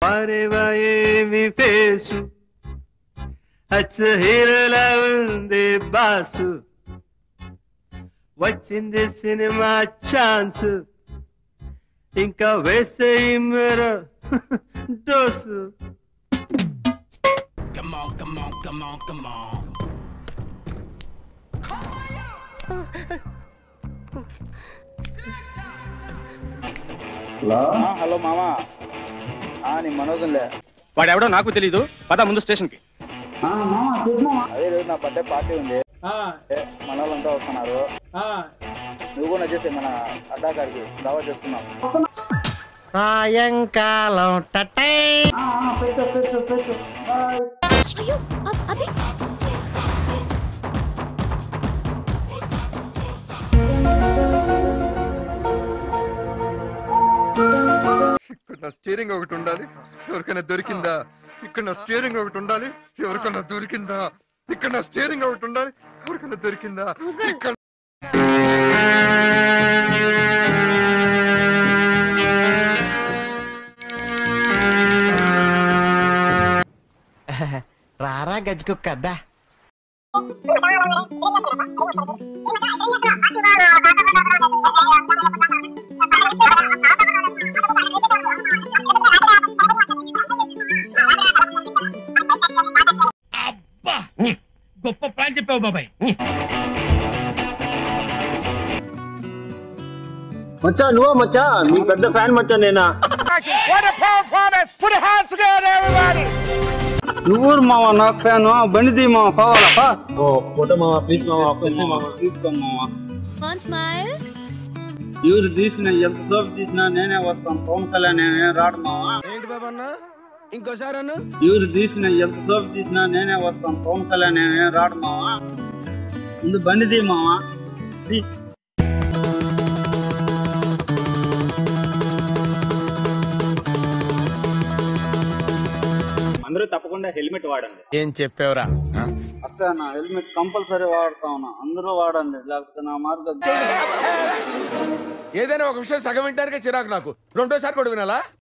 వారేవా ఏమి ఫేసు అచ్చ హీరోలా ఉంది బాసు వచ్చింది సినిమా ఛాన్స్ ఇంకా వేసే మీరు dose Come on, come on, come on, come on. Hello మామా ఆ, నీ మనోజులే వాడెవడో నాకు తెలీదు పద ముందు స్టేషన్ కి అదే రోజు నా బర్త్డే పార్టీ ఉంది ఏ, మన వాళ్ళంతా వస్తున్నారు నువ్వు కూడా వచ్చేసి మన అడ్డాకాడికి దావా చేసుకున్నాం సాయంకాలం టటై అయ్యో అ- అభి ఇక్కడ నా స్టీరింగ్ ఒకటి ఉండాలి ఎవరికైనా దొరికిందా ఇక్కడ నా స్టీరింగ్ ఒకటి ఉండాలి ఎవరికైనా దొరికిందా ఇక్కడ నా స్టీరింగ్ ఒకటి ఉండాలి ఎవరికైనా దొరికిందా ఇక్కడ రారా గజ్జుకు కదా అబ్బా గొప్ప ప్లాన్ చెప్పావు బాబాయ్ మచ్చా నువ్వా మచ్చా మీ పెద్ద ఫ్యాన్ మచ్చా నేనా నువ్వు మామ నాకు ఫ్యాన్ బండిది మామ కావాలా ఓ ఫోటో మామ ప్లీజ్ మామ తీసుకో మామ వన్ స్మైల్ ఎవరు తీసిన ఎంత సేపు తీసినా నేనే వస్తాను పవన్ కళ్యాణ్ నేనే రాడు మామ ఏంటి బాబా అన్న ఇంకోసారి అన్న ఎవరు తీసిన ఎంత సేపు తీసినా నేనే వస్తాను పవన్ కళ్యాణ్ నేనే రాడు మామ ముందు బండిది మామ తీ. అందరూ తప్పకుండా హెల్మెట్ వాడండి ఏం చెప్పావురా అక్క నా హెల్మెట్ కంపల్సరీ వాడతా ఉన్నా అందరూ వాడండి లేకపోతే నా మార్గం ఏదైనా ఒక విషయం సగం వింటానికే చిరాకు నాకు రెండోసారి కూడా వినాలా